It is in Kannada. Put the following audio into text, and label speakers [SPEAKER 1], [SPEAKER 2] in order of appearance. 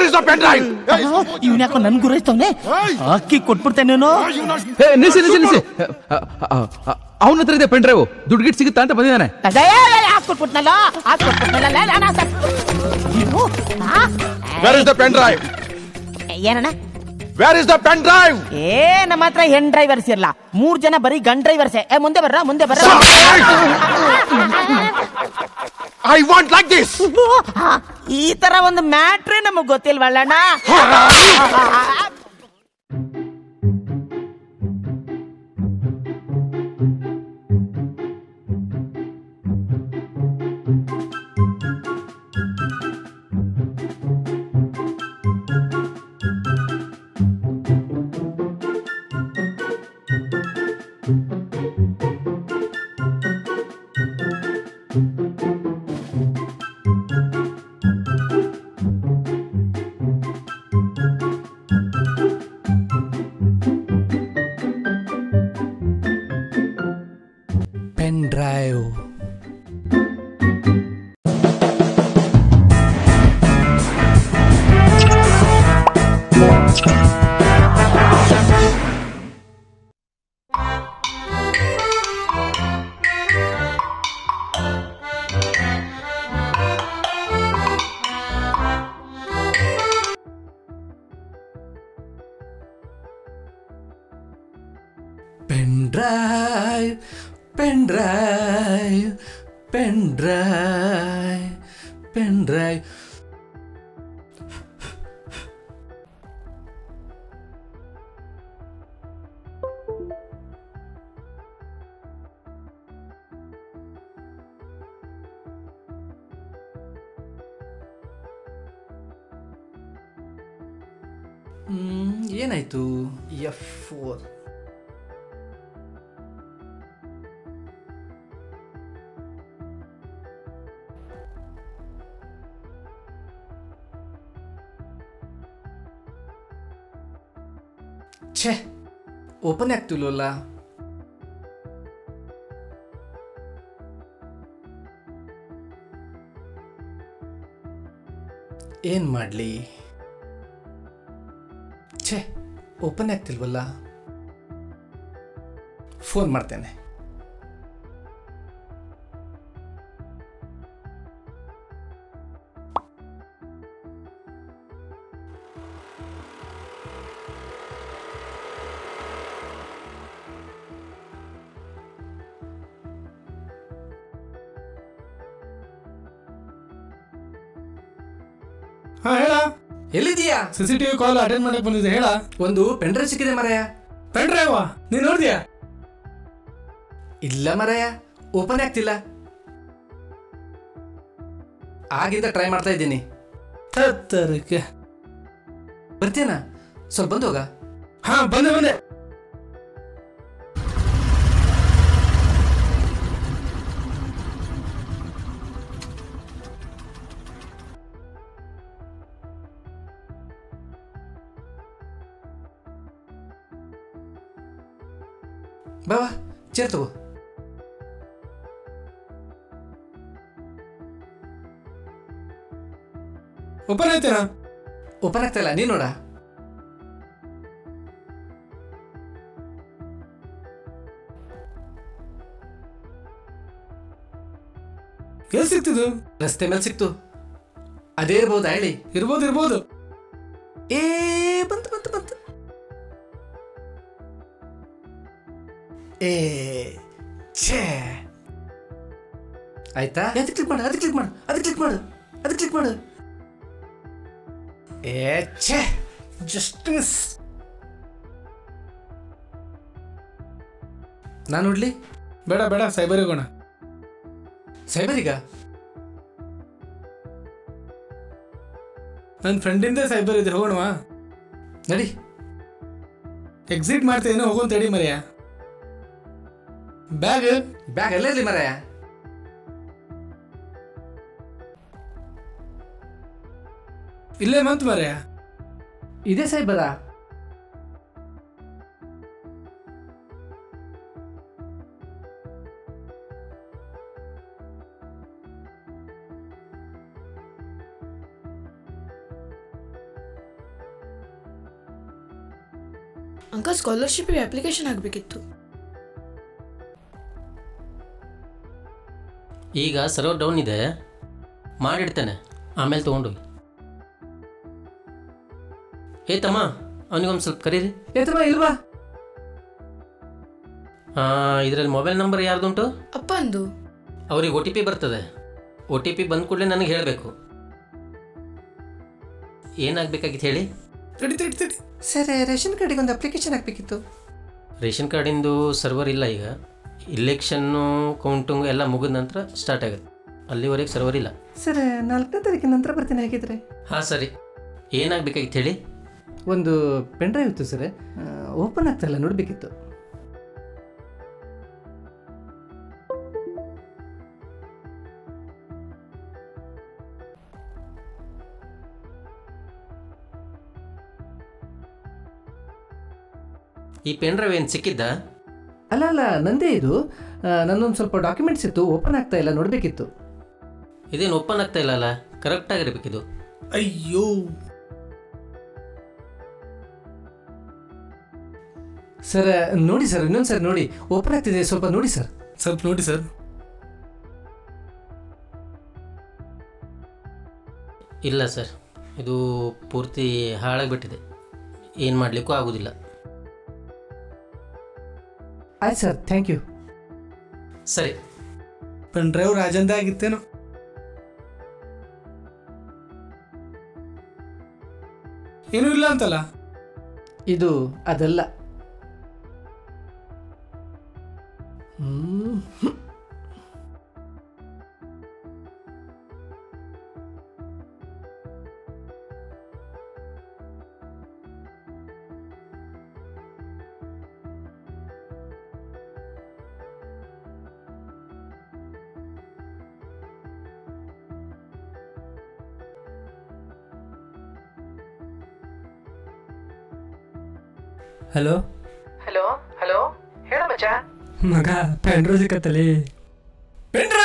[SPEAKER 1] is the pen drive?
[SPEAKER 2] ಇವನ್ ಯಾಕೋ ನನ್ ಗುರೈಸ್ತವ್ನೆ ಅಕ್ಕಿ ಕೊಟ್ಬಿಡ್ತೇನೇನೋ
[SPEAKER 3] ಏ, ನಿಲ್ಸಿ ನಿಲ್ಸಿ ನಿಲ್ಸಿ ಅವನ ಹತ್ರ ಇದೆ ಪೆನ್ ಡ್ರೈವ್ ದುಡ್ಡು ಗಿಟ್ ಸಿಗುತ್ತಾ ಅಂತ ಬಂದಿದ್ದಾನೆ
[SPEAKER 2] ಹಾಕೊಟ್ಬಿಟ್ನಲ್ಲ ಹಾಕೊಟ್ಬಿಟ್ನಲ್ಲ ನಾನು ಇವು
[SPEAKER 1] Where is the pen drive?
[SPEAKER 2] ಏನಣ್ಣ
[SPEAKER 1] Where is the pen drive?
[SPEAKER 2] ಏ ನಮ್ಮ ಹತ್ರ ಹೆಣ್ ಡ್ರೈವರ್ಸ್ ಇರಲ್ಲ ಮೂರ್ ಜನ ಬರೀ ಗಂಡ್ ಡ್ರೈವರ್ಸೇ ಏ ಮುಂದೆ ಬರ್ರ ಮುಂದೆ ಬರ್ರ
[SPEAKER 1] I want like this.
[SPEAKER 2] ಈ ತರ ಒಂದು ಮ್ಯಾಟ್ರೇ ನಮಗ್ ಗೊತ್ತಿಲ್ವಲ್ಲಣ್ಣ
[SPEAKER 4] pen drive pen drive pen drive pen drive pen drive ಏನಾಯ್ತು ಎಫ್ ಫೋರ್ ಛೇ ಓಪನ್ ಆಗ್ತಿಲ್ವಲ್ಲ ಏನ್ ಮಾಡ್ಲಿ ಛೇ ಓಪನ್ ಆಗ್ತಿಲ್ವಲ್ಲ ಫೋನ್ ಮಾಡ್ತೇನೆ
[SPEAKER 5] ಹಾ ಹೇಳ
[SPEAKER 4] ಎಲ್ಲಿದೀಯಾ
[SPEAKER 5] ಸಿಸಿಟಿವಿ ಕಾಲ್ ಅಟೆಂಡ್ ಮಾಡಕ್ ಬಂದಿದ್ದೆ ಹೇಳ
[SPEAKER 4] ಒಂದು ಪೆಂಡ್ರೈವ್ ಸಿಕ್ಕಿದೆ ಮರಯ
[SPEAKER 5] ಪೆನ್ ಡ್ರೈವ್ ನೀನ್ ನೋಡಿದ್ಯಾ
[SPEAKER 4] ಇಲ್ಲ ಮರಯ ಓಪನ್ ಆಗ್ತಿಲ್ಲ ಆಗಿಂದ ಟ್ರೈ ಮಾಡ್ತಾ ಇದ್ದೀನಿ
[SPEAKER 5] ಹತ್ತರಕ್ಕೆ
[SPEAKER 4] ಬರ್ತೀನಾ ಸ್ವಲ್ಪ ಬಂದು ಹೋಗ
[SPEAKER 5] ಹಾ ಬಂದೆ ಬಂದೆ
[SPEAKER 4] ಬಾ ಬಾ ಚೇರ್ ತಗೋ
[SPEAKER 5] ಓಪನ್ ಆಯ್ತೇನಾ
[SPEAKER 4] ಓಪನ್ ಆಗ್ತಾ ಇಲ್ಲ ನೀನ್ ನೋಡ
[SPEAKER 5] ಎಲ್ಲಿ ಸಿಕ್ತಿದ್ದು
[SPEAKER 4] ರಸ್ತೆ ಮೇಲೆ ಸಿಕ್ತು ಅದೇ ಇರ್ಬೋದು ಹೇಳಿ
[SPEAKER 5] ಇರ್ಬೋದು ಇರ್ಬೋದು
[SPEAKER 4] ಏ ಬಂತು ಬಂತು ಬಂತು ಏ ಛೇ ಆಯ್ತಾ ಅದು ಕ್ಲಿಕ್ ಮಾಡು ಅದು ಕ್ಲಿಕ್ ಮಾಡು ಅದು ಕ್ಲಿಕ್ ಮಾಡು ಅದು ಕ್ಲಿಕ್ ಮಾಡು ಏ ಛೇ ಜಸ್ಟ್ ಮಿಸ್ ನಾನು ನೋಡ್ಲಿ
[SPEAKER 5] ಬೇಡ ಬೇಡ ಸೈಬರ್ ಹೋಗೋಣ
[SPEAKER 4] ಸೈಬರಿಗ
[SPEAKER 5] ನನ್ನ ಫ್ರೆಂಡಿಂದ ಸೈಬರ್ ಇದೆ ಹೋಗೋಣವಾ
[SPEAKER 4] ನಡಿ
[SPEAKER 5] ಎಕ್ಸಿಟ್ ಮಾಡ್ತೇನೆ ಹೋಗೋಣ ತಡಿ ಮರೆಯ ಬ್ಯಾಗ್
[SPEAKER 4] ಬ್ಯಾಗ್ ಅಲ್ಲೇ ಇರ್ಲಿ ಮರಯ್ಯ
[SPEAKER 5] ಇಲ್ಲೇ ಬಂತು ಮರೆಯ
[SPEAKER 4] ಇದೇ ಸೈಬರಾ
[SPEAKER 6] ಅಂಕಲ್ ಸ್ಕಾಲರ್ಶಿಪ್ಗೆ ಅಪ್ಲಿಕೇಶನ್ ಆಗಬೇಕಿತ್ತು
[SPEAKER 7] ಈಗ ಸರ್ವರ್ ಡೌನ್ ಇದೆ ಮಾಡಿಡ್ತೇನೆ ಆಮೇಲೆ ತೊಗೊಂಡೋಗಿ ಏ ತಮ್ಮ ಅವನಿಗೊಂದು ಸ್ವಲ್ಪ ಕರೀರಿ
[SPEAKER 4] ಏತಮ್ಮ ಇಲ್ವಾ
[SPEAKER 7] ಇದರಲ್ಲಿ ಮೊಬೈಲ್ ನಂಬರ್ ಯಾರ್ದುಂಟು
[SPEAKER 6] ಅಪ್ಪ ಅಂದು
[SPEAKER 7] ಅವ್ರಿಗೆ ಒ ಟಿ ಪಿ ಬರ್ತದೆ ಒ ಟಿ ಪಿ ಬಂದ ಕೂಡಲೇ ನನಗೆ ಹೇಳಬೇಕು ಏನಾಗಬೇಕಾಗಿತ್ತು ಹೇಳಿ
[SPEAKER 5] ತಡಿ ತಡಿ ತಡಿ
[SPEAKER 4] ಸರ್ ರೇಷನ್ ಕಾರ್ಡಿಗೆ ಒಂದು ಅಪ್ಲಿಕೇಶನ್ ಹಾಕ್ಬೇಕಿತ್ತು
[SPEAKER 7] ರೇಷನ್ ಕಾರ್ಡಿಂದು ಸರ್ವರ್ ಇಲ್ಲ ಈಗ ಇಲೆಕ್ಷನ್ನು ಕೌಂಟಿಂಗು ಎಲ್ಲ ಮುಗಿದ ನಂತರ ಸ್ಟಾರ್ಟ್ ಆಗುತ್ತೆ ಅಲ್ಲಿವರೆಗೆ ಸರ್ವರ್ ಇಲ್ಲ
[SPEAKER 4] ಸರ್ ನಾಲ್ಕನೇ ತಾರೀಕಿನ ನಂತರ ಬರ್ತೀನಿ ಹಾಗಿದ್ರೆ
[SPEAKER 7] ಹಾಂ ಸರಿ ಏನಾಗಬೇಕಾಗಿತ್ತು ಹೇಳಿ
[SPEAKER 4] ಒಂದು ಪೆನ್ ಡ್ರೈವ್ ಇತ್ತು ಸರ್ ಓಪನ್ ಆಗ್ತಾ ಇಲ್ಲ ನೋಡಬೇಕಿತ್ತು
[SPEAKER 7] ಈ ಪೆನ್ ಡ್ರೈವ್ ಏನು ಸಿಕ್ಕಿದ್ದ
[SPEAKER 4] ಅಲ್ಲ ಅಲ್ಲ ನಂದೇ ಇದು ನನ್ನೊಂದು ಸ್ವಲ್ಪ ಡಾಕ್ಯುಮೆಂಟ್ಸ್ ಇತ್ತು ಓಪನ್ ಆಗ್ತಾ ಇಲ್ಲ ನೋಡಬೇಕಿತ್ತು
[SPEAKER 7] ಇದೇನು ಓಪನ್ ಆಗ್ತಾ ಇಲ್ಲ ಅಲ್ಲ ಕರೆಕ್ಟಾಗಿರ್ಬೇಕಿದು
[SPEAKER 5] ಅಯ್ಯೋ
[SPEAKER 4] ಸರ್ ನೋಡಿ ಸರ್ ಇನ್ನೊಂದು ಸರ್ ನೋಡಿ ಓಪನ್ ಆಗ್ತಿದೆ ಸ್ವಲ್ಪ ನೋಡಿ ಸರ್
[SPEAKER 5] ಸ್ವಲ್ಪ ನೋಡಿ ಸರ್
[SPEAKER 7] ಇಲ್ಲ ಸರ್ ಇದು ಪೂರ್ತಿ ಹಾಳಾಗಿಬಿಟ್ಟಿದೆ ಏನು ಮಾಡಲಿಕ್ಕೂ ಆಗೋದಿಲ್ಲ
[SPEAKER 4] ಆಯ್ತು ಸರ್ ಥ್ಯಾಂಕ್ ಯು
[SPEAKER 7] ಸರಿ
[SPEAKER 5] ಪೆನ್ ಡ್ರೈವ್ ರಾಜಂದೇ ಆಗಿತ್ತೇನೋ ಏನೂ ಇಲ್ಲ ಅಂತಲ್ಲ
[SPEAKER 4] ಇದು ಅದಲ್ಲ ಹ್ಮ್.
[SPEAKER 8] ಹಲೋ
[SPEAKER 4] ಹಲೋ ಹಲೋ ಹೇಳ ಮಚ್ಚ
[SPEAKER 8] ಮಗ ಪೆನ್ ಡ್ರೈವ್ ಸಿಕ್ಕತ್ತಲ್ಲಿ
[SPEAKER 5] ಪೆನ್ ಡ್ರೈವ್